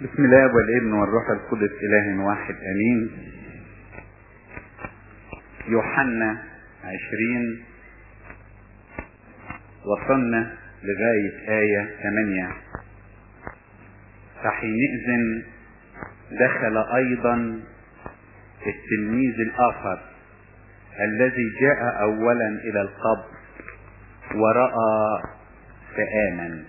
بسم الله والابن والروح القدس اله واحد امين يوحنا عشرين وصلنا لغاية آية ثمانية فحينئذ دخل أيضا التلميذ الآخر الذي جاء أولا إلى القبر ورأى فآمن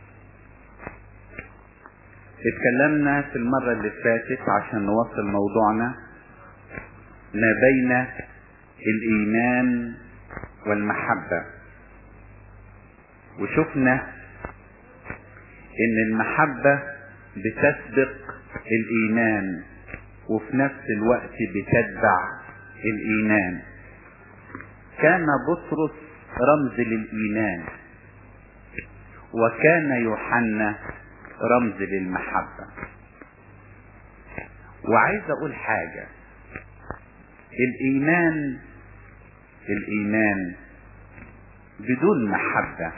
اتكلمنا في المرة اللي فاتت عشان نوصل موضوعنا ما بين الإيمان والمحبة وشفنا إن المحبة بتسبق الإيمان وفي نفس الوقت بتتبع الإيمان كان بطرس رمز للإيمان وكان يوحنا رمز للمحبة وعايز اقول حاجة الايمان الايمان بدون محبة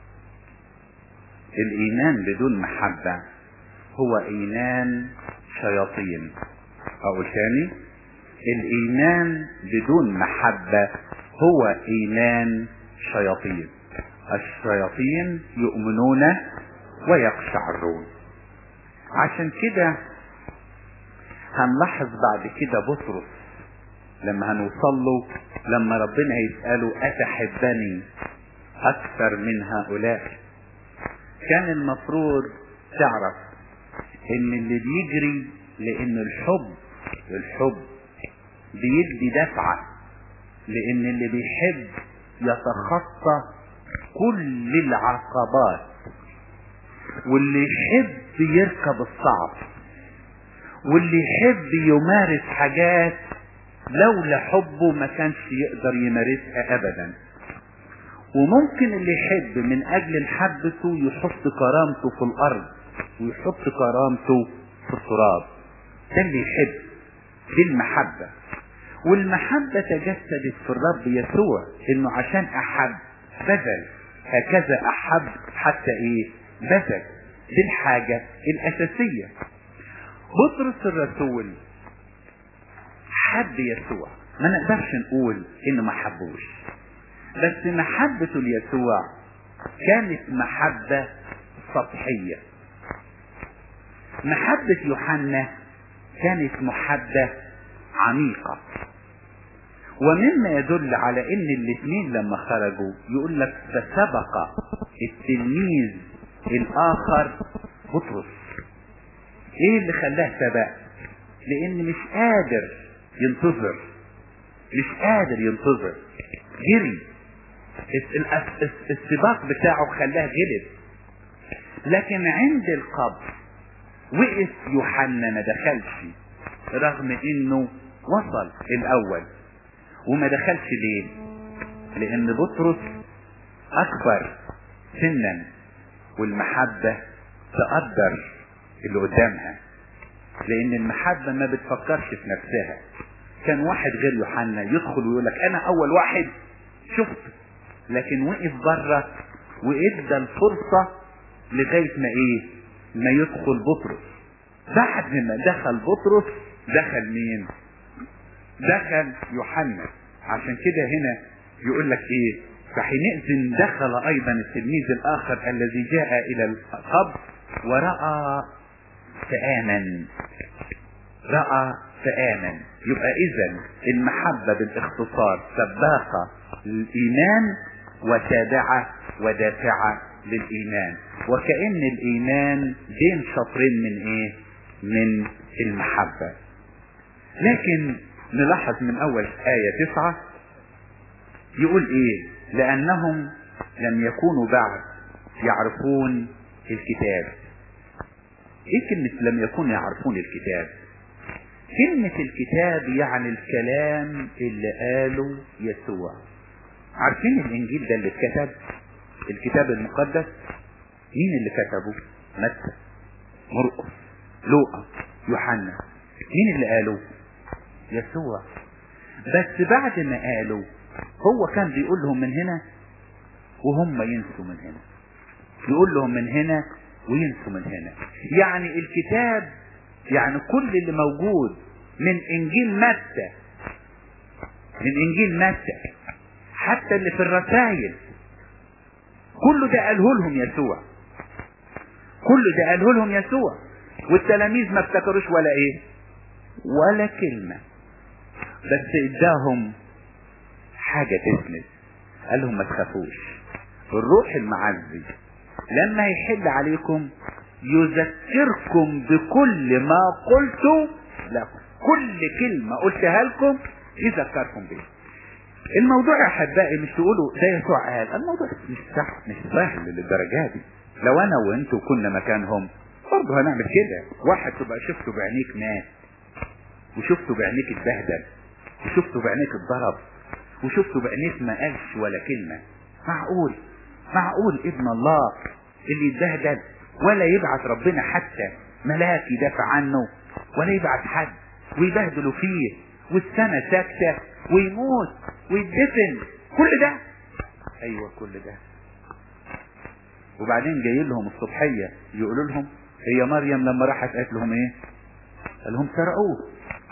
الايمان بدون محبة هو ايمان شياطين اقول تاني الايمان بدون محبة هو ايمان شياطين الشياطين يؤمنون ويقشعرون عشان كده هنلاحظ بعد كده بطرس لما هنوصل له لما ربنا يسأله أتحبني أكثر من هؤلاء كان المفروض تعرف إن اللي بيجري لأن الحب الحب بيدي دفعة لأن اللي بيحب يتخطى كل العقبات واللي يحب يركب الصعب واللي يحب يمارس حاجات لولا حبه ما كانش يقدر يمارسها ابدا وممكن اللي يحب من اجل محبته يحط كرامته في الارض ويحط كرامته في التراب ده اللي يحب دي المحبة والمحبة تجسدت في الرب يسوع انه عشان احب بذل هكذا احب حتى ايه بذل دي الحاجة الأساسية بطرس الرسول حب يسوع ما نقدرش نقول انه ما حبوش بس محبته ليسوع كانت محبة سطحية محبة يوحنا كانت محبة عميقة ومما يدل على ان الاثنين لما خرجوا يقول لك فسبق التلميذ الاخر بطرس ايه اللي خلاه سبق لان مش قادر ينتظر مش قادر ينتظر جري السباق بتاعه خلاه غلب لكن عند القبر وقف يوحنا ما دخلش رغم انه وصل الاول وما دخلش ليه لان بطرس اكبر سنا والمحبة تقدر اللي قدامها لان المحبة ما بتفكرش في نفسها كان واحد غير يوحنا يدخل ويقول لك انا اول واحد شفت لكن وقف بره وادى الفرصة لغاية ما ايه ما يدخل بطرس بعد ما دخل بطرس دخل مين دخل يوحنا عشان كده هنا يقول لك ايه فحينئذ دخل ايضا التلميذ الاخر الذي جاء الى القبر ورأى فآمن رأى فآمن يبقى اذا المحبة بالاختصار سباقة للايمان وتابعة ودافعة للايمان وكأن الايمان بين شطرين من ايه من المحبة لكن نلاحظ من اول آية تسعة يقول ايه لانهم لم يكونوا بعد يعرفون الكتاب ايه كلمة لم يكونوا يعرفون الكتاب كلمة الكتاب يعني الكلام اللي قاله يسوع عارفين الانجيل ده اللي اتكتب الكتاب المقدس مين اللي كتبه متى مرقس لوقا يوحنا مين اللي قاله يسوع بس بعد ما قالوا هو كان بيقول لهم من هنا وهم ينسوا من هنا يقول لهم من هنا وينسوا من هنا يعني الكتاب يعني كل اللي موجود من انجيل متى من انجيل متى حتى اللي في الرسائل كله ده قاله لهم يسوع كله ده قاله لهم يسوع والتلاميذ ما افتكروش ولا ايه ولا كلمة بس اداهم حاجة تسند قال لهم ما تخافوش الروح المعزي لما يحل عليكم يذكركم بكل ما قلت لكم كل كلمة قلتها لكم يذكركم بيه الموضوع يا احبائي مش تقولوا ده يسوع قال الموضوع مش سهل مش سهل للدرجه دي لو انا وانتوا كنا مكانهم برضه هنعمل كده واحد تبقى شفته بعينيك مات وشفته بعينيك اتبهدل وشفته بعينيك اتضرب وشفته بعينيك ما قالش ولا كلمه معقول معقول ابن الله اللي يتبهدل ولا يبعث ربنا حتى ملاك يدافع عنه ولا يبعث حد ويبهدلوا فيه والسنة ساكتة ويموت ويدفن كل ده ايوه كل ده وبعدين جاي لهم الصبحية يقولوا لهم هي مريم لما راحت قالت لهم ايه قال لهم سرقوه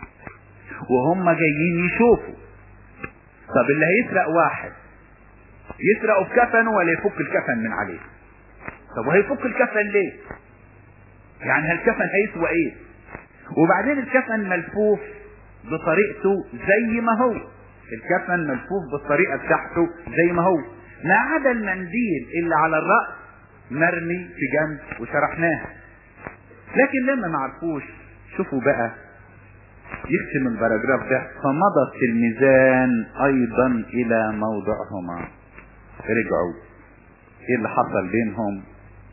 وهم جايين يشوفوا طب اللي هيسرق واحد يسرقه في كفنه ولا يفك الكفن من عليه طب وهيفك الكفن ليه يعني هالكفن هيسوى ايه وبعدين الكفن ملفوف بطريقته زي ما هو الكفن ملفوف بالطريقة بتاعته زي ما هو ما عدا المنديل اللي على الرأس مرمي في جنب وشرحناه لكن لما ما عرفوش شوفوا بقى يختم الباراجراف ده فمضى التلميذان ايضا الى موضعهما رجعوا ايه اللي حصل بينهم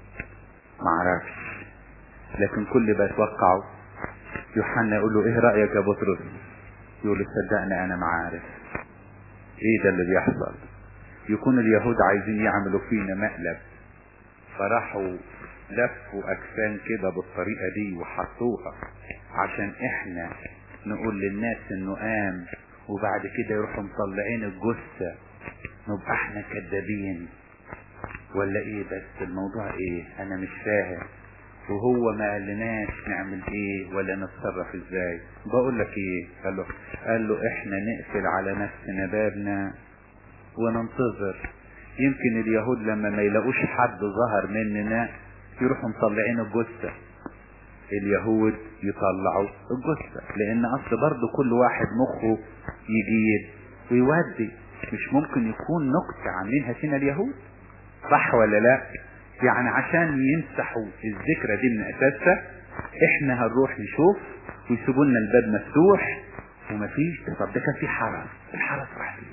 معرفش لكن كل بيتوقعوا يوحنا يقول له ايه رأيك يا بطرس يقول له صدقني انا ما عارف ايه ده اللي بيحصل يكون اليهود عايزين يعملوا فينا مقلب فراحوا لفوا اجسام كده بالطريقة دي وحطوها عشان احنا نقول للناس انه قام وبعد كده يروحوا مطلعين الجثة نبقى احنا كدابين ولا ايه بس الموضوع ايه انا مش فاهم وهو ما قالناش نعمل ايه ولا نتصرف ازاي بقول لك ايه قال له قال له احنا نقفل على نفسنا بابنا وننتظر يمكن اليهود لما ما يلاقوش حد ظهر مننا يروحوا مطلعين الجثة اليهود يطلعوا الجثة لان اصل برضه كل واحد مخه يجيب ويودي مش ممكن يكون نكتة عاملينها فينا اليهود صح ولا لا يعني عشان يمسحوا الذكرى دي من اساسها احنا هنروح نشوف ويسيبوا لنا الباب مفتوح ومفيش طب ده كان في حرس الحرس راح فين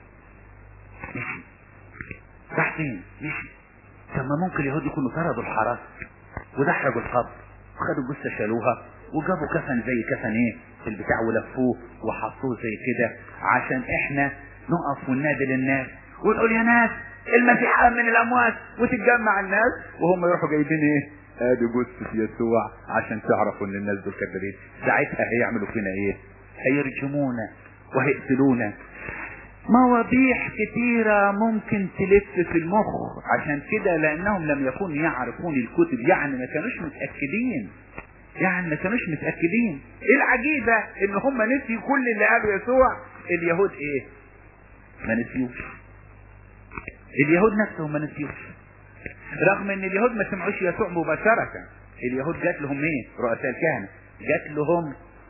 مشي راح فين مشي طب ما ممكن اليهود يكونوا طردوا الحرس ودحرجوا القبر وخدوا الجثه شالوها وجابوا كفن زي كفن ايه البتاع ولفوه وحطوه زي كده عشان احنا نقف وننادي للناس ونقول يا ناس المسيح قام من الاموات وتتجمع الناس وهم يروحوا جايبين ايه ادي جثة يسوع عشان تعرفوا ان الناس دول كذابين ساعتها هيعملوا فينا ايه هيرجمونا وهيقتلونا مواضيع كتيرة ممكن تلف في المخ عشان كده لانهم لم يكونوا يعرفون الكتب يعني ما كانوش متأكدين يعني ما كانوش متأكدين ايه العجيبة ان هم نسيوا كل اللي قاله يسوع اليهود ايه ما نسيوش اليهود نفسهم ما نسيوش رغم ان اليهود ما سمعوش يسوع مباشرة اليهود جات لهم ايه رؤساء الكهنة جات لهم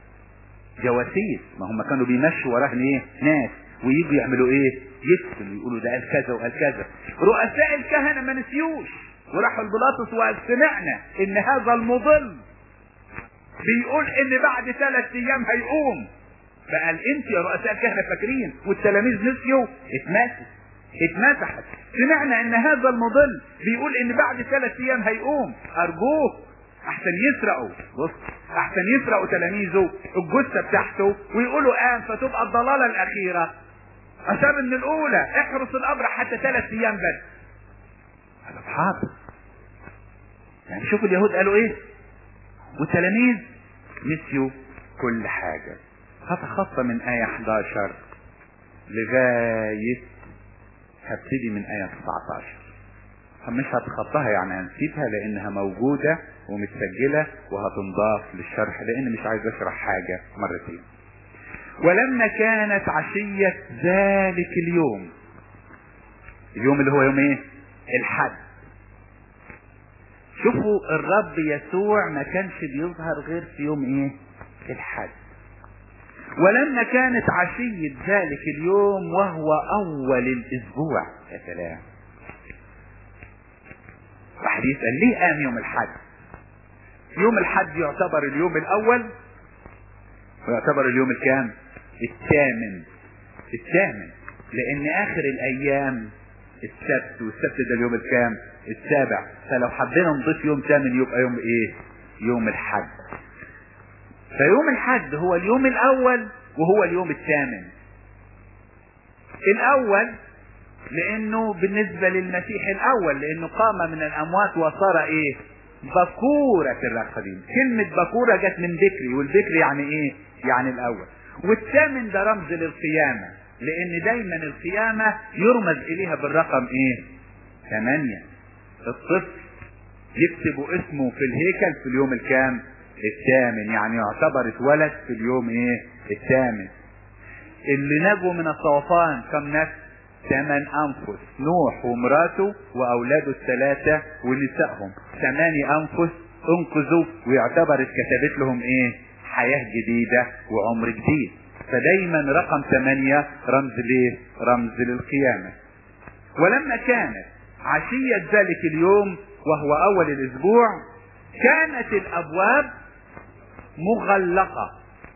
جواسيس ما هم كانوا بيمشوا وراه ايه ناس ويجوا يعملوا ايه يكتبوا يقولوا ده قال كذا وقال كذا رؤساء الكهنة ما نسيوش وراحوا البلاطس وقال سمعنا ان هذا المضل بيقول ان بعد ثلاث ايام هيقوم فقال انت يا رؤساء الكهنة فاكرين والتلاميذ نسيوا اتماسك اتمسحت سمعنا ان هذا المضل بيقول ان بعد ثلاث ايام هيقوم ارجوه احسن يسرقوا بص احسن يسرقوا تلاميذه الجثة بتاعته ويقولوا قام فتبقى الضلالة الاخيرة عشان من الاولى احرس القبر حتى ثلاث ايام بس قالوا حاضر يعني شوفوا اليهود قالوا ايه والتلاميذ نسيوا كل حاجة هتخطى من آية 11 لغاية هبتدي من آية 19 مش هتخطاها يعني هنسيبها لانها موجودة ومتسجلة وهتنضاف للشرح لان مش عايز اشرح حاجة مرتين ولما كانت عشية ذلك اليوم اليوم اللي هو يوم ايه الحد شوفوا الرب يسوع ما كانش بيظهر غير في يوم ايه الحد ولما كانت عشية ذلك اليوم وهو اول الاسبوع يا سلام واحد يسأل ليه قام يوم الحد يوم الحد يعتبر اليوم الاول ويعتبر اليوم الكام الثامن الثامن لان اخر الايام السبت والسبت ده اليوم الكام السابع فلو حبينا نضيف يوم ثامن يبقى يوم ايه يوم الحد فيوم الحد هو اليوم الاول وهو اليوم الثامن الاول لانه بالنسبة للمسيح الاول لانه قام من الاموات وصار ايه بكورة الراقدين كلمة بكورة جت من بكري والبكري يعني ايه يعني الاول والثامن ده رمز للقيامة لان دايما القيامة يرمز اليها بالرقم ايه ثمانية الطفل يكتبوا اسمه في الهيكل في اليوم الكام الثامن يعني يعتبر اتولد في اليوم ايه الثامن اللي نجوا من الطوفان كم نفس ثمان انفس نوح ومراته واولاده الثلاثة ونسائهم ثماني انفس انقذوا ويعتبر اتكتبت لهم ايه حياة جديدة وعمر جديد فدايما رقم ثمانية رمز ليه رمز للقيامة ولما كانت عشية ذلك اليوم وهو اول الاسبوع كانت الابواب مغلقة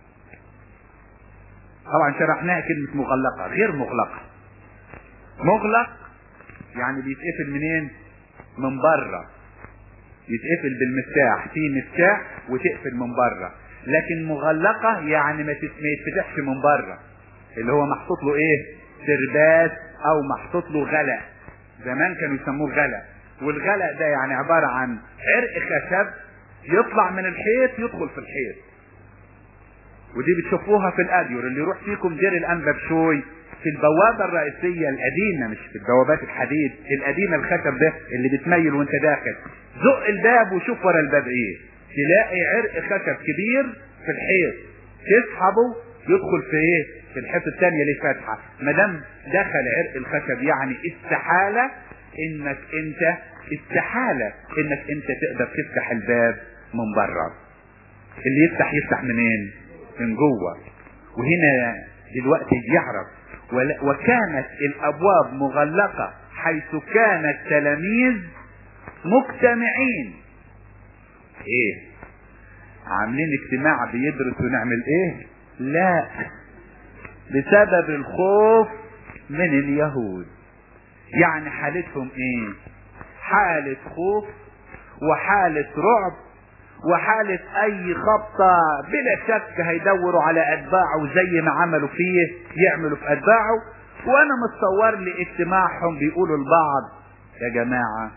طبعا شرحناها كلمة مغلقة غير مغلقة مغلق يعني بيتقفل منين من بره يتقفل بالمفتاح في مفتاح وتقفل من بره لكن مغلقة يعني ما يتفتحش من بره اللي هو محطوط له ايه سرباس او محطوط له غلق زمان كانوا يسموه غلق والغلق ده يعني عبارة عن عرق خشب يطلع من الحيط يدخل في الحيط ودي بتشوفوها في الاديور اللي يروح فيكم دير الانبا بشوي في البوابة الرئيسية القديمة مش في البوابات الحديد القديمة الخشب ده اللي بتميل وانت داخل زق الباب وشوف ورا الباب ايه تلاقي عرق خشب كبير في الحيط تسحبه يدخل في ايه في الحيط الثانية اللي فاتحة ما دام دخل عرق الخشب يعني استحالة انك انت استحالة انك انت تقدر تفتح الباب من بره اللي يفتح يفتح منين من جوه وهنا دلوقتي يعرف وكانت الابواب مغلقة حيث كان التلاميذ مجتمعين ايه عاملين اجتماع بيدرسوا نعمل ايه لا بسبب الخوف من اليهود يعني حالتهم ايه حالة خوف وحالة رعب وحالة اي خبطة بلا شك هيدوروا على اتباعه زي ما عملوا فيه يعملوا في اتباعه وانا متصور لي اجتماعهم بيقولوا لبعض يا جماعة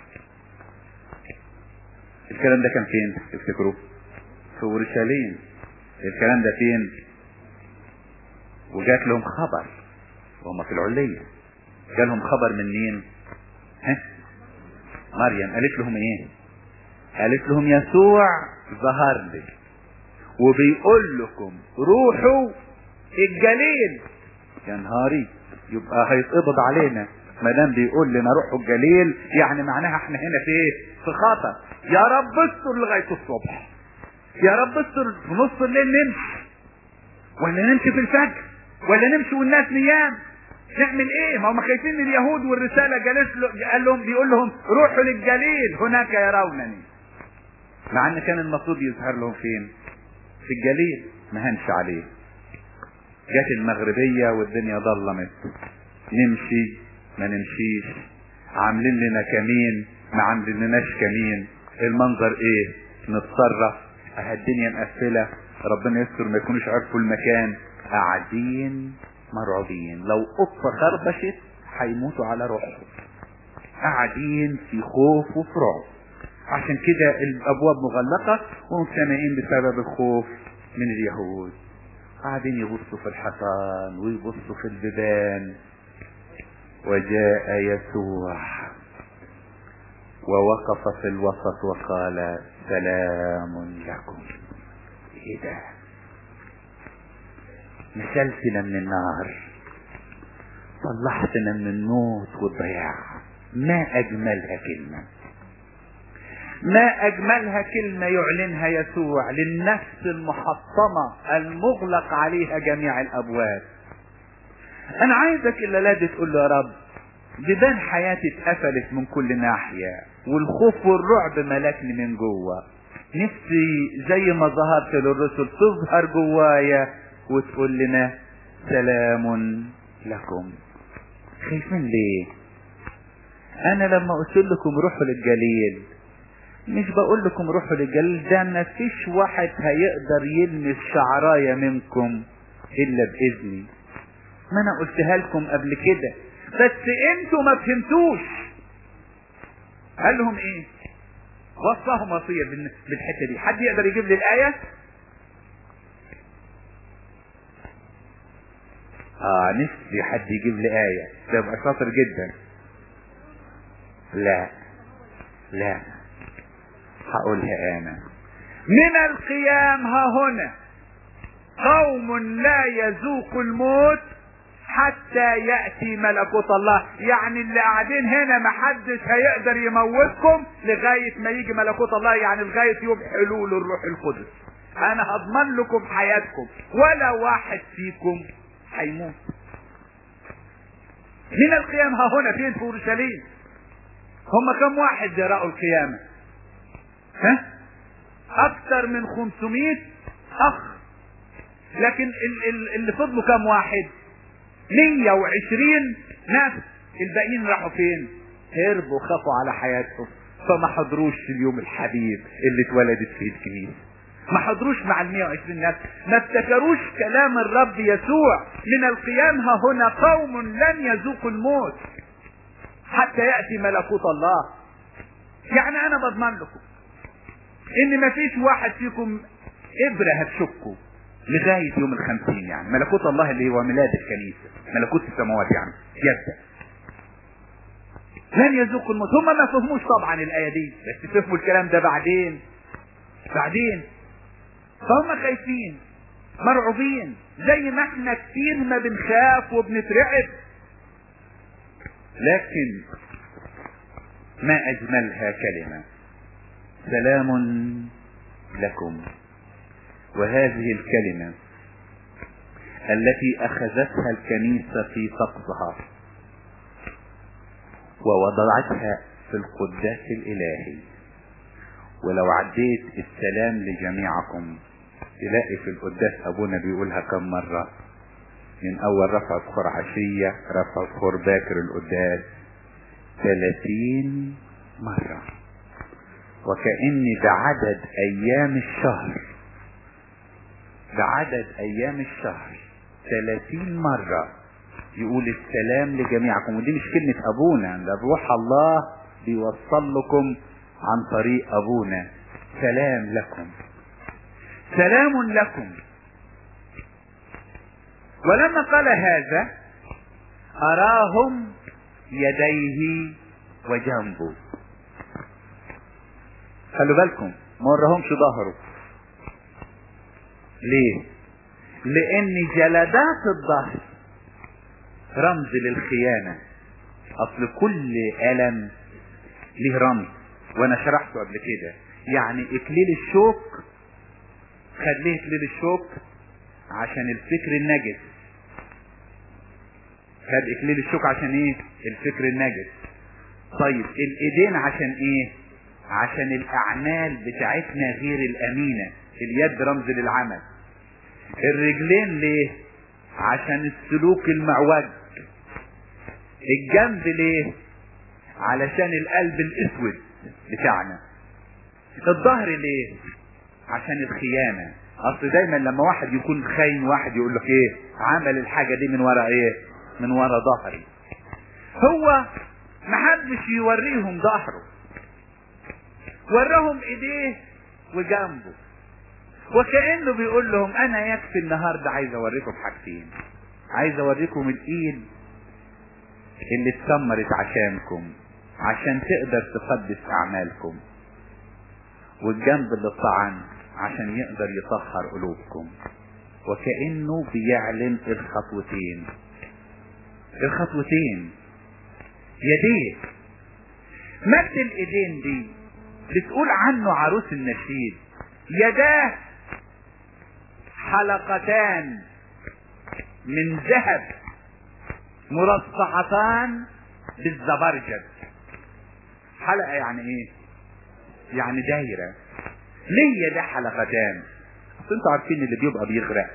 الكلام ده كان فين تفتكروا في اورشليم الكلام ده فين وجات لهم خبر وهم في العلية جالهم خبر من مين ها مريم قالت لهم ايه قالت لهم يسوع ظهر لي وبيقول لكم روحوا الجليل يا نهاري يبقى هيتقبض علينا ما دام بيقول لنا روحوا الجليل يعني معناها احنا هنا في ايه في خطر يا رب استر لغايه الصبح يا رب استر في نص الليل نمشي ولا نمشي في الفجر ولا نمشي والناس نيام نعمل ايه ما هم خايفين من اليهود والرسالة جالس له قال لهم بيقول لهم روحوا للجليل هناك يرونني مع ان كان المفروض يظهر لهم فين في الجليل ما هنش عليه جت المغربية والدنيا ضلمت نمشي ما نمشيش عاملين لنا كمين ما عامليناش كمين المنظر ايه نتصرف اه الدنيا مقفلة ربنا يستر ما يكونوش عرفوا المكان قاعدين مرعوبين لو قطة خربشت هيموتوا على روحهم قاعدين في خوف وفي رعب عشان كده الابواب مغلقة ومجتمعين بسبب الخوف من اليهود قاعدين يبصوا في الحصان ويبصوا في البيبان وجاء يسوع ووقف في الوسط وقال سلام لكم ايه ده نشلتنا من النار طلعتنا من الموت والضياع ما اجملها كلمة ما اجملها كلمة يعلنها يسوع للنفس المحطمة المغلق عليها جميع الابواب انا عايزك الليلة دي تقول له يا رب جبال حياتي اتقفلت من كل ناحية والخوف والرعب ملكني من جوه نفسي زي ما ظهرت للرسل تظهر جوايا وتقول لنا سلام لكم خايفين ليه انا لما قلت لكم روحوا للجليل مش بقول لكم روحوا للجليل ده ما فيش واحد هيقدر يلمس شعرايا منكم الا باذني ما انا قلتها لكم قبل كده بس انتوا ما فهمتوش قال لهم ايه وصاهم وصيه بالحته دي حد يقدر يجيب لي الايه اه نفسي حد يجيب لي ايه ده يبقى شاطر جدا لا لا هقولها انا من القيام ها هنا قوم لا يذوق الموت حتى يأتي ملكوت الله يعني اللي قاعدين هنا محدش هيقدر يموتكم لغاية ما يجي ملكوت الله يعني لغاية يوم حلول الروح القدس انا هضمن لكم حياتكم ولا واحد فيكم هيموت من القيام ها هنا فين في اورشليم هم كم واحد رأوا القيامة ها اكثر من 500 اخ لكن اللي فضلوا كم واحد 120 نفس الباقيين راحوا فين هربوا خافوا على حياتهم فما حضروش في اليوم الحبيب اللي اتولدت فيه الكنيسه ما حضروش مع ال 120 نفس ما افتكروش كلام الرب يسوع من القيام ها هنا قوم لن يذوقوا الموت حتى ياتي ملكوت الله يعني انا بضمن لكم ان ما فيش واحد فيكم ابره هتشكوا لغاية يوم الخمسين يعني ملكوت الله اللي هو ميلاد الكنيسة ملكوت السماوات يعني يبدأ لن يذوقوا الموت هم ما فهموش طبعا الآية دي بس فهموا الكلام ده بعدين بعدين فهم خايفين مرعوبين زي ما احنا كتير ما بنخاف وبنترعب لكن ما أجملها كلمة سلام لكم وهذه الكلمة التي أخذتها الكنيسة في سقفها ووضعتها في القداس الإلهي ولو عديت السلام لجميعكم تلاقي في القداس أبونا بيقولها كم مرة من أول رفع بخور عشية رفع بخور باكر القداس ثلاثين مرة وكأن ده عدد أيام الشهر بعدد ايام الشهر ثلاثين مرة يقول السلام لجميعكم ودي مش كلمة ابونا ده روح الله بيوصل لكم عن طريق ابونا سلام لكم سلام لكم ولما قال هذا اراهم يديه وجنبه خلوا بالكم ما ورهمش ظهره ليه لان جلدات الظهر رمز للخيانة اصل كل الم ليه رمز وانا شرحته قبل كده يعني اكليل الشوك خد ليه اكليل الشوك عشان الفكر النجس خد اكليل الشوك عشان ايه الفكر النجس طيب الايدين عشان ايه عشان الاعمال بتاعتنا غير الامينه اليد رمز للعمل الرجلين ليه عشان السلوك المعوج الجنب ليه علشان القلب الاسود بتاعنا الظهر ليه عشان الخيانة اصل دايما لما واحد يكون خاين واحد يقول لك ايه عمل الحاجة دي من ورا ايه من ورا ظهري هو محدش يوريهم ظهره وراهم ايديه وجنبه وكأنه بيقول لهم انا يكفي النهاردة عايز اوريكم حاجتين عايز اوريكم الايد اللي اتسمرت عشانكم عشان تقدر تقدس اعمالكم والجنب اللي طعن عشان يقدر يطهر قلوبكم وكأنه بيعلن الخطوتين الخطوتين يديه مد الايدين دي بتقول عنه عروس النشيد يداه حلقتان من ذهب مرصعتان بالزبرجد حلقة يعني ايه يعني دايرة ليه ده حلقتان اصل انتوا عارفين اللي بيبقى بيغرق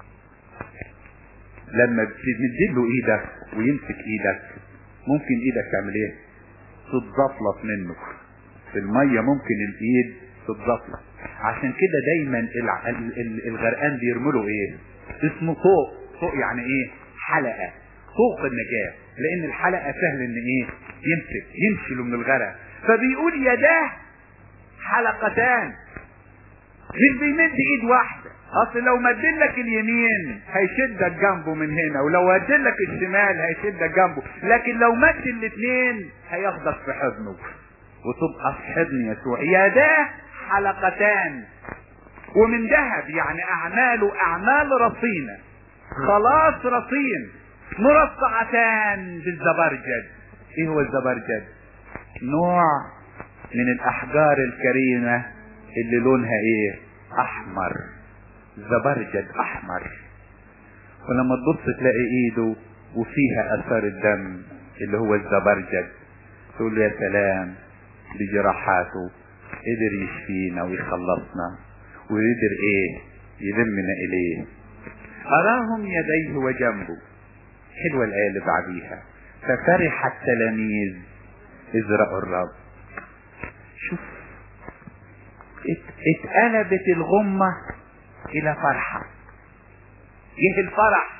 لما بتمدله ايدك ويمسك ايدك ممكن ايدك تعمل ايه تتزفلط منه في المية ممكن الايد تتزفلط عشان كده دايما الغرقان بيرملوا ايه اسمه طوق طوق يعني ايه حلقة طوق النجاة لان الحلقة سهل ان ايه يمسك يمشي له من الغرق فبيقول يداه حلقتان مش بيمد ايد واحدة اصل لو مدلك اليمين هيشدك جنبه من هنا ولو مدلك الشمال هيشدك جنبه لكن لو مد الاثنين هياخدك في حضنه وتبقى في حضن يسوع يداه حلقتان ومن ذهب يعني اعماله اعمال رصينة خلاص رصين مرصعتان بالزبرجد ايه هو الزبرجد نوع من الاحجار الكريمة اللي لونها ايه احمر زبرجد احمر ولما تبص تلاقي ايده وفيها اثار الدم اللي هو الزبرجد تقول يا سلام بجراحاته قدر يشفينا ويخلصنا وقدر ايه يذمنا اليه اراهم يديه وجنبه حلوة الايه اللي بعديها ففرح التلاميذ اذ رأوا الرب شوف اتقلبت الغمة الى فرحة جه الفرح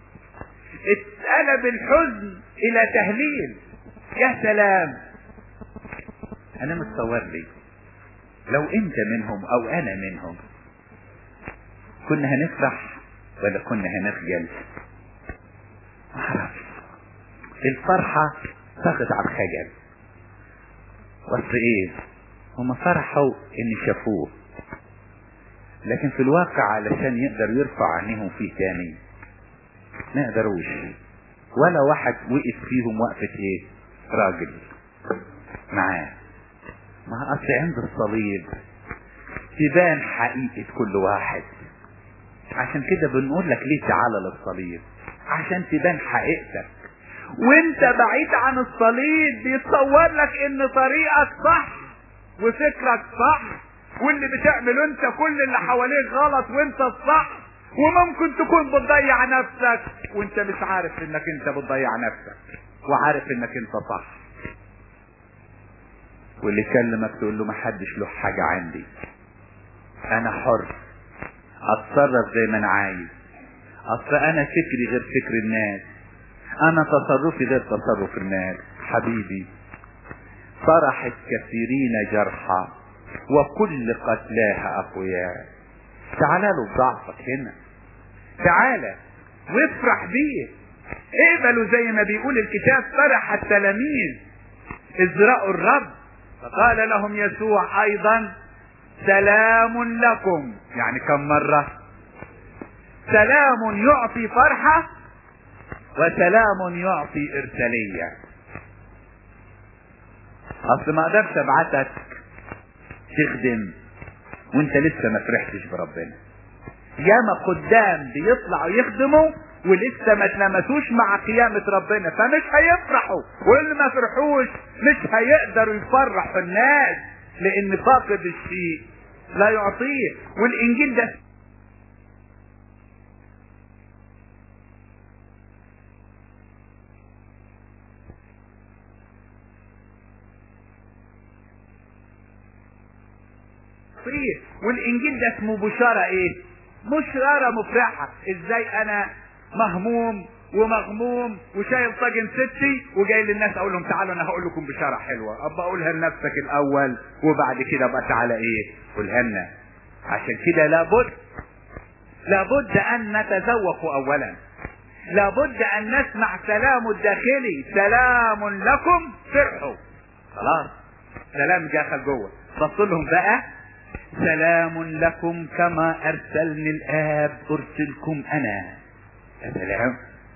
اتقلب الحزن الى تهليل يا سلام انا متصور لي لو انت منهم او انا منهم كنا هنفرح ولا كنا هنخجل معرفش الفرحة تاخد على الخجل بس ايه هما فرحوا ان شافوه لكن في الواقع علشان يقدر يرفع عينيهم فيه تاني ما يقدروش ولا واحد وقف فيهم وقفة ايه راجل معاه ما اصل عند الصليب تبان حقيقة كل واحد عشان كده بنقول لك ليه تعالى للصليب عشان تبان حقيقتك وانت بعيد عن الصليب بيتصور لك ان طريقك صح وفكرك صح واللي بتعمله انت كل اللي حواليك غلط وانت الصح وممكن تكون بتضيع نفسك وانت مش عارف انك انت بتضيع نفسك وعارف انك انت صح واللي يكلمك تقول له محدش له حاجة عندي انا حر اتصرف زي ما انا عايز اصل انا فكري غير فكر الناس انا تصرفي غير تصرف الناس حبيبي فرحت كثيرين جرحى وكل قتلاها اقوياء تعال له بضعفك هنا تعالى وافرح بيه اقبلوا زي ما بيقول الكتاب فرح التلاميذ اذ رأوا الرب فقال لهم يسوع ايضا سلام لكم يعني كم مرة سلام يعطي فرحة وسلام يعطي ارسالية اصل ما اقدرش ابعتك تخدم وانت لسه ما فرحتش بربنا ياما قدام بيطلعوا يخدموا ولسه ما اتلمسوش مع قيامة ربنا فمش هيفرحوا واللي ما فرحوش مش هيقدروا يفرحوا الناس لان فاقد الشيء لا يعطيه والانجيل ده فيه والانجيل ده اسمه بشارة ايه بشارة مفرحة ازاي انا مهموم ومغموم وشايل طاجن ستي وجاي للناس اقول لهم تعالوا انا هقول لكم بشارة حلوة ابقى اقولها لنفسك الاول وبعد كده بقى تعالى ايه قولها لنا عشان كده لابد لابد ان نتذوق اولا لابد ان نسمع سلام الداخلي سلام لكم فرحوا خلاص سلام دخل جوه بص لهم بقى سلام لكم كما ارسلني الاب ارسلكم انا يا سلام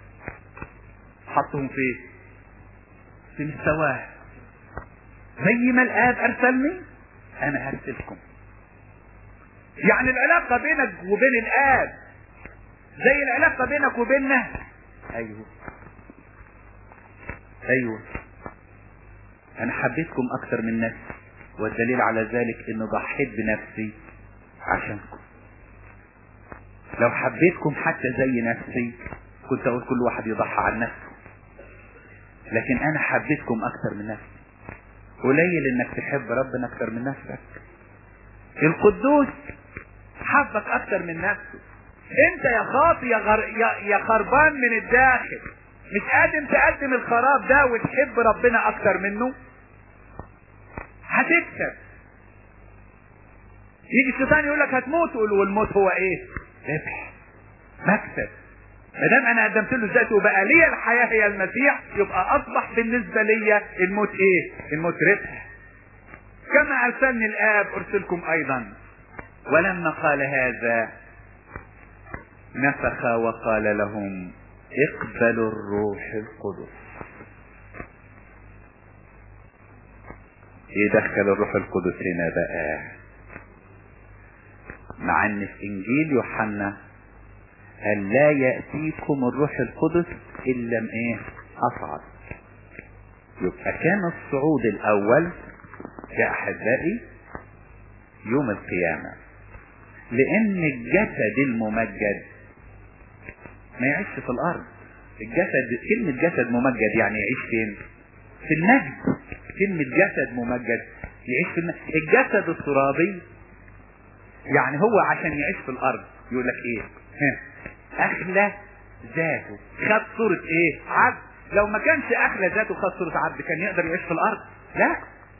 حطهم في في مستواه زي ما الاب ارسلني انا هرسلكم يعني العلاقة بينك وبين الاب زي العلاقة بينك وبيننا ايوه ايوه انا حبيتكم اكتر من نفسي والدليل على ذلك انه ضحيت بنفسي عشانكم لو حبيتكم حتى زي نفسي كنت اقول كل واحد يضحى عن نفسه لكن انا حبيتكم اكتر من نفسي قليل انك تحب ربنا اكتر من نفسك القدوس حبك اكتر من نفسه انت يا خاطي يا, غر... يا... يا خربان من الداخل مش قادر تقدم الخراب ده وتحب ربنا اكتر منه هتكسب يجي الشيطان يقول لك هتموت تقول والموت هو ايه ربح مكسب ما دام انا قدمت له ذاتي وبقى لي الحياه هي المسيح يبقى اصبح بالنسبه لي الموت ايه الموت ربح كما ارسلني الاب ارسلكم ايضا ولما قال هذا نفخ وقال لهم اقبلوا الروح القدس يدخل الروح القدس هنا بقى مع ان في انجيل يوحنا قال لا يأتيكم الروح القدس الا م ايه اصعد يبقى كان الصعود الاول يا احبائي يوم القيامة لان الجسد الممجد ما يعيش في الارض الجسد كلمة جسد ممجد يعني يعيش فين في المجد كلمة جسد ممجد يعيش في المجد الجسد الترابي يعني هو عشان يعيش في الارض يقول لك ايه ها اخلى ذاته خد صورة ايه عبد لو ما كانش اخلى ذاته خد صورة عبد كان يقدر يعيش في الارض لا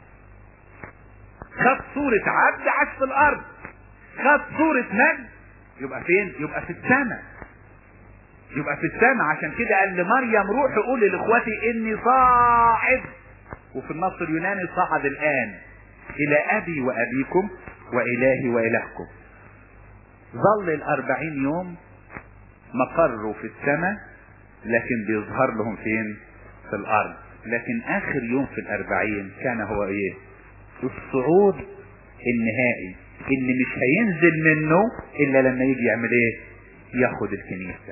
خد صورة عبد عاش في الارض خد صورة مجد يبقى فين يبقى في السماء يبقى في السماء عشان كده قال لمريم روحي قولي لاخواتي اني صاعد وفي النص اليوناني صعد الان الى ابي وابيكم والهي والهكم ظل الاربعين يوم مقره في السماء لكن بيظهر لهم فين في الارض لكن اخر يوم في الاربعين كان هو ايه الصعود النهائي اللي مش هينزل منه الا لما يجي يعمل ايه ياخد الكنيسة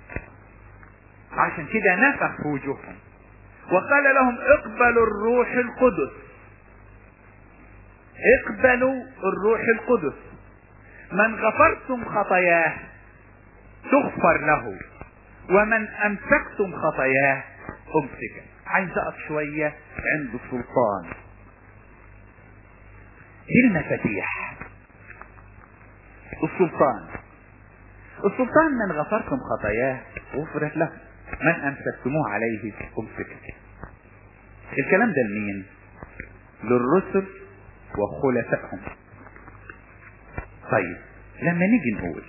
عشان كده نفخ في وجوههم وقال لهم اقبلوا الروح القدس اقبلوا الروح القدس من غفرتم خطاياه تغفر له ومن امسكتم خطاياه امسك عايز اقف شوية عند السلطان دي المفاتيح السلطان السلطان من غفرتم خطاياه غفرت له من امسكتموه عليه امسك الكلام ده لمين للرسل وخلفائهم طيب لما نيجي نقول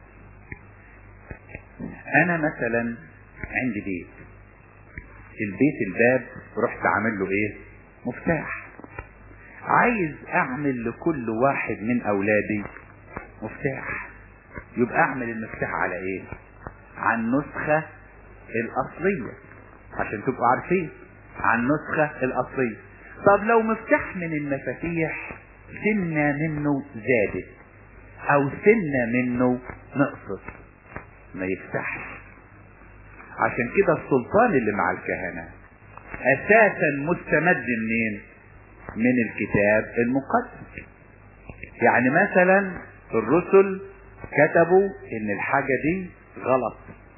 انا مثلا عندي بيت البيت الباب رحت عامل له ايه مفتاح عايز اعمل لكل واحد من اولادي مفتاح يبقى اعمل المفتاح على ايه على النسخة الاصلية عشان تبقوا عارفين على النسخة الاصلية طب لو مفتاح من المفاتيح سنة منه زادت او سنة منه نقصت ما يفتحش عشان كده السلطان اللي مع الكهنة اساسا مستمد منين من الكتاب المقدس يعني مثلا الرسل كتبوا ان الحاجة دي غلط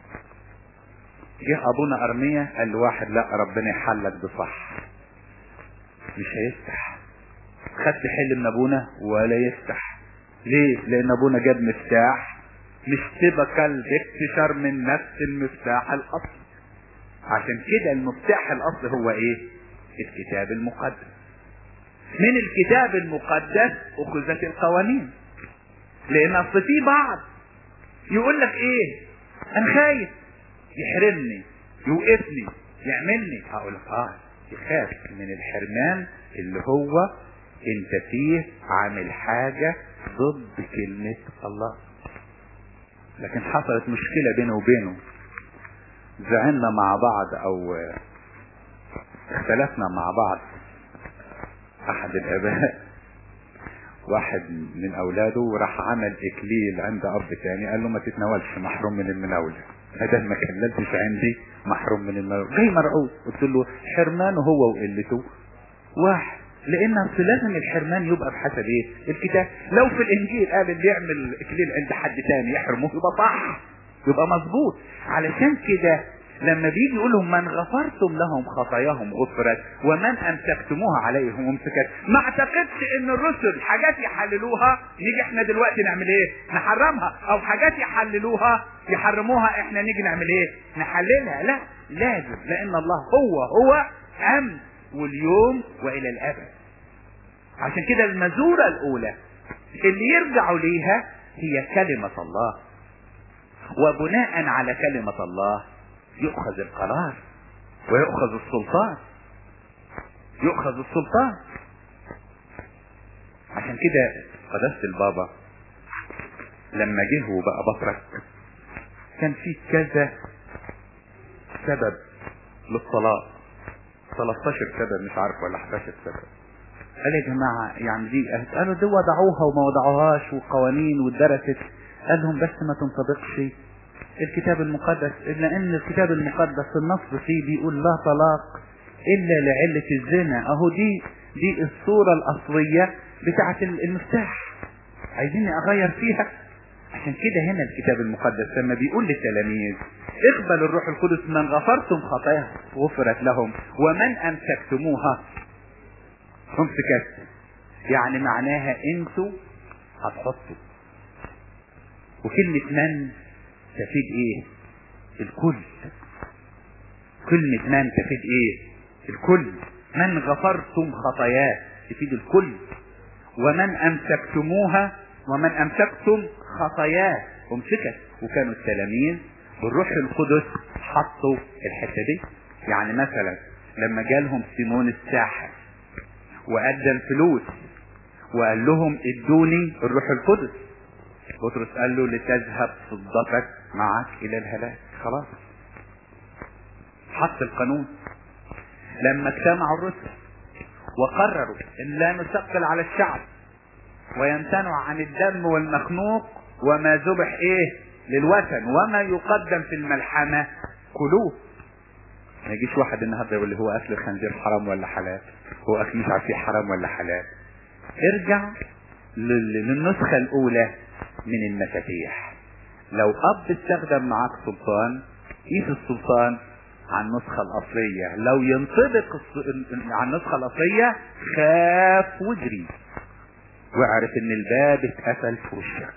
جه ابونا ارمية قال لواحد لا ربنا يحلك بصح مش هيفتح خدت حل من ابونا ولا يفتح ليه لان ابونا جاب مفتاح مش تبقى الاكتشار من نفس المفتاح الاصلي عشان كده المفتاح الاصلي هو ايه الكتاب المقدس من الكتاب المقدس اخذت القوانين لان اصل في بعض يقول لك ايه انا خايف يحرمني يوقفني يعملني هقول لك اه يخاف من الحرمان اللي هو انت فيه عامل حاجة ضد كلمة الله لكن حصلت مشكلة بينه وبينه زعلنا مع بعض او اختلفنا مع بعض احد الاباء واحد من اولاده راح عمل اكليل عند اب تاني قال له ما تتناولش محروم من المناوله هذا ما كللتش عندي محروم من المناوله جاي مرعوب قلت له حرمانه هو وقلته واحد لان اصل لازم الحرمان يبقى بحسب ايه الكتاب لو في الانجيل قال اللي يعمل اكليل عند حد تاني يحرمه يبقى صح يبقى مظبوط علشان كده لما بيجي يقول لهم من غفرتم لهم خطاياهم غفرت ومن امسكتموها عليهم امسكت ما اعتقدش ان الرسل حاجات يحللوها نيجي احنا دلوقتي نعمل ايه نحرمها او حاجات يحللوها يحرموها احنا نيجي نعمل ايه نحللها لا لازم لان الله هو هو امس واليوم والى الابد عشان كده المزورة الاولى اللي يرجعوا ليها هي كلمة الله وبناء على كلمة الله يؤخذ القرار ويؤخذ السلطان يؤخذ السلطان عشان كده قداسة البابا لما جه وبقى بطرك كان في كذا سبب للطلاق 13 سبب مش عارف ولا 11 سبب قال يا جماعة يعني دي قالوا دي وضعوها وما وضعوهاش وقوانين واتدرست قال لهم بس ما تنطبقش الكتاب المقدس إلا أن الكتاب المقدس النص فيه بيقول لا طلاق إلا لعلة الزنا أهو دي دي الصورة الأصلية بتاعة المفتاح عايزيني أغير فيها عشان كده هنا الكتاب المقدس لما بيقول للتلاميذ اقبل الروح القدس من غفرتم خطاياهم غفرت لهم ومن أمسكتموها امسكت يعني معناها انتوا هتحطوا وكلمة من تفيد ايه الكل كلمة من تفيد ايه الكل من غفرتم خطاياه تفيد الكل ومن امسكتموها ومن امسكتم خطاياه امسكت وكانوا التلاميذ بالروح القدس حطوا الحته دي يعني مثلا لما جالهم سيمون الساحر وادى الفلوس وقال لهم ادوني الروح القدس بطرس قال له لتذهب فضتك معك الى الهلاك خلاص حط القانون لما اجتمعوا الرسل وقرروا ان لا نثقل على الشعب ويمتنع عن الدم والمخنوق وما ذبح ايه للوثن وما يقدم في الملحمة كلوه ما يجيش واحد النهارده يقول لي هو اكل الخنزير حرام ولا حلال هو اكل مش عارف حرام ولا حلال ارجع للنسخة الاولى من المفاتيح لو اب استخدم معاك سلطان قيس السلطان عن النسخة الأصلية لو ينطبق عن النسخة الأصلية خاف واجري واعرف ان الباب اتقفل في وشك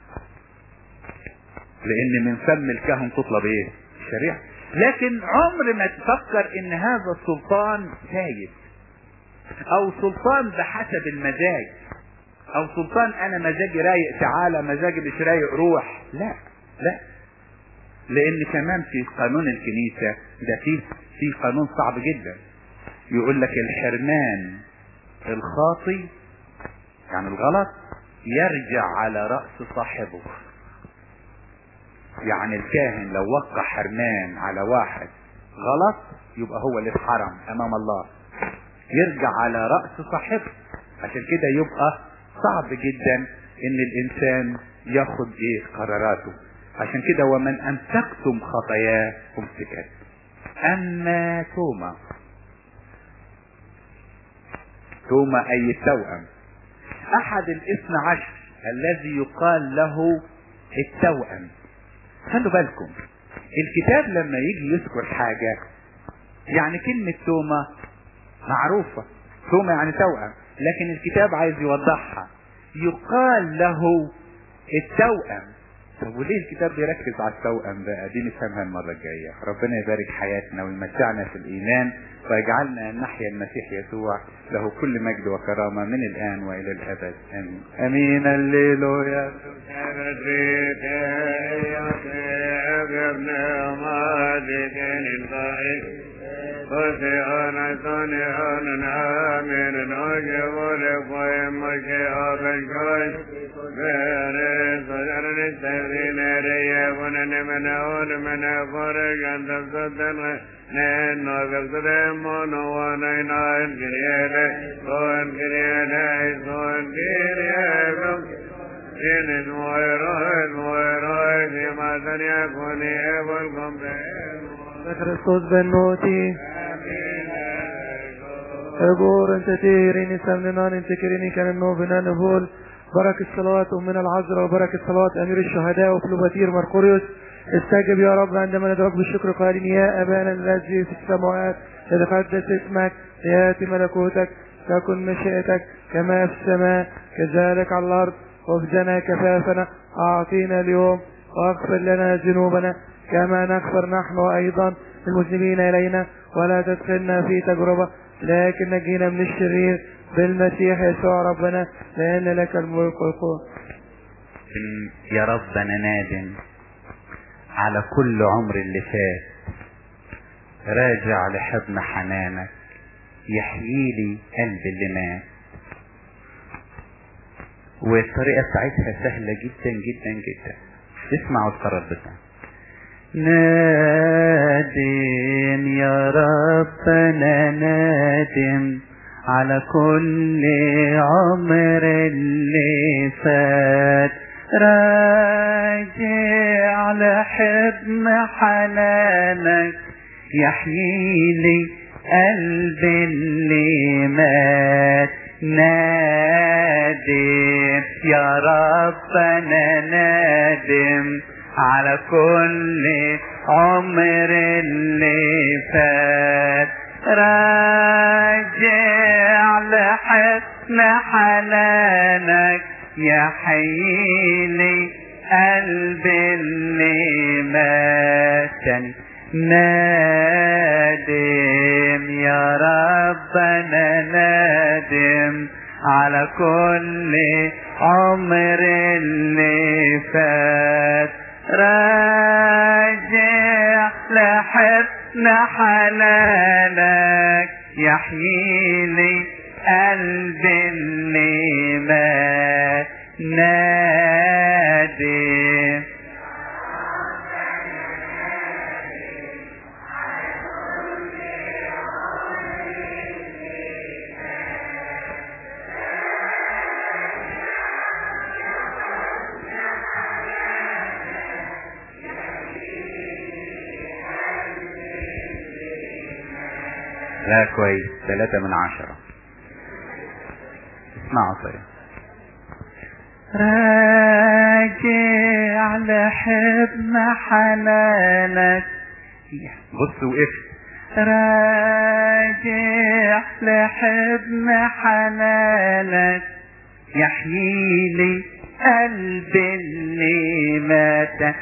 لان من فم الكهن تطلب ايه الشريعة لكن عمر ما تفكر ان هذا السلطان سايد او سلطان بحسب المزاج او سلطان انا مزاجي رايق تعالى مزاجي مش رايق روح لا لا لان كمان في قانون الكنيسة ده فيه في قانون صعب جدا يقول لك الحرمان الخاطي يعني الغلط يرجع على رأس صاحبه يعني الكاهن لو وقع حرمان على واحد غلط يبقى هو اللي اتحرم امام الله يرجع على رأس صاحبه عشان كده يبقى صعب جدا ان الانسان ياخد ايه قراراته عشان كده ومن امسكتم خطاياه امسكت اما توما توما اي التوأم احد الاثنى عشر الذي يقال له التوأم خلوا بالكم الكتاب لما يجي يذكر حاجة يعني كلمة توما معروفة توما يعني توأم لكن الكتاب عايز يوضحها يقال له التوأم طب وليه الكتاب بيركز على التوأم بقى دي نفهمها المرة الجاية ربنا يبارك حياتنا ويمتعنا في الإيمان ويجعلنا نحيا المسيح يسوع له كل مجد وكرامة من الآن وإلى الأبد آمين آمين الليل يا يا وسيئون صنعون آمين وجبور قيمك أبنكوش بيري صدر التغيين ريبون من من فرق أن تصدر نينو قصدمون ونينا الكريالي صون كريالي صون كريالي إن ويروي ويروي فيما سن يكون يبلكم Kristus ben moti. أبور أنت تيريني سمنان أنت كريني كان النوبنا نقول بركة الصلوات أمنا العذراء وبركة صلوات أمير الشهداء وفلوباتير مرقوريوس استجب يا رب عندما ندعوك بالشكر قائلين يا أبانا الذي في السماوات يتقدس اسمك يأتي ملكوتك تكن مشيئتك كما في السماء كذلك على الأرض وفزنا كفافنا أعطينا اليوم واغفر لنا ذنوبنا كما نغفر نحن أيضا المذنبين إلينا ولا تدخلنا في تجربة لكن نجينا من الشرير بالمسيح يسوع ربنا لأن لك الملك والقوة يا رب انا نادم على كل عمر اللي فات راجع لحضن حنانك يحيي لي قلب اللي مات والطريقة بتاعتها سهلة جدا جدا جدا اسمعوا التردد نادم يا ربنا نادم على كل عمر اللي فات راجع لحضن حنانك يحيي لي قلب اللي مات نادم يا ربنا نادم على كل عمر اللي فات راجع لحسن حنانك يا حيلي قلب اللي مات نادم يا ربنا نادم على كل عمر اللي فات راجع لحسن حنانك يحيي لي قلب اللي مات نادم لا كويس ثلاثة من عشرة اسمعوا طيب راجع لحضن حنانك بص وقفت راجع لحضن حنانك يحيي لي قلب اللي مات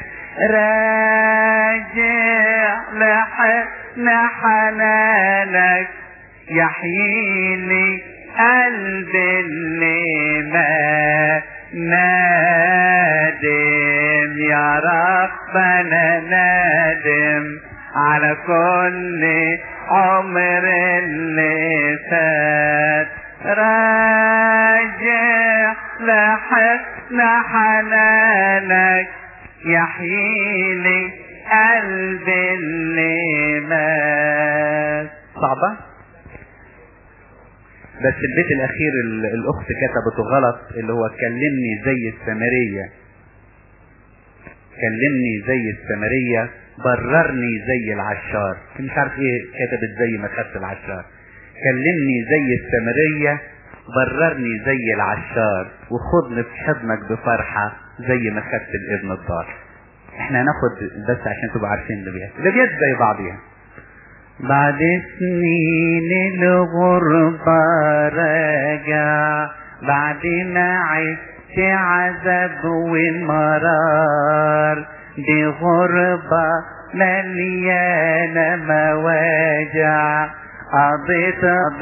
راجع لحضن حنانك يحيي لي قلب اللي مات نادم يا ربنا نادم على كل عمر اللي فات راجع لحسن حنانك يحيي لي قلب اللي مات صعبة بس البيت الاخير ال- الاخت كتبته غلط اللي هو كلمني زي السامرية كلمني زي السامرية بررني زي العشار مش عارف ايه كتبت زي ما خدت العشار كلمني زي السامرية بررني زي العشار وخدني في حضنك بفرحة زي ما خدت الابن الضال احنا هناخد بس عشان تبقوا عارفين اللي بيحصل اللي بيحصل زي بعضيها بعد سنين الغربة راجع بعد ما عشت عذاب ومرار دي غربة مليانة مواجع قضيت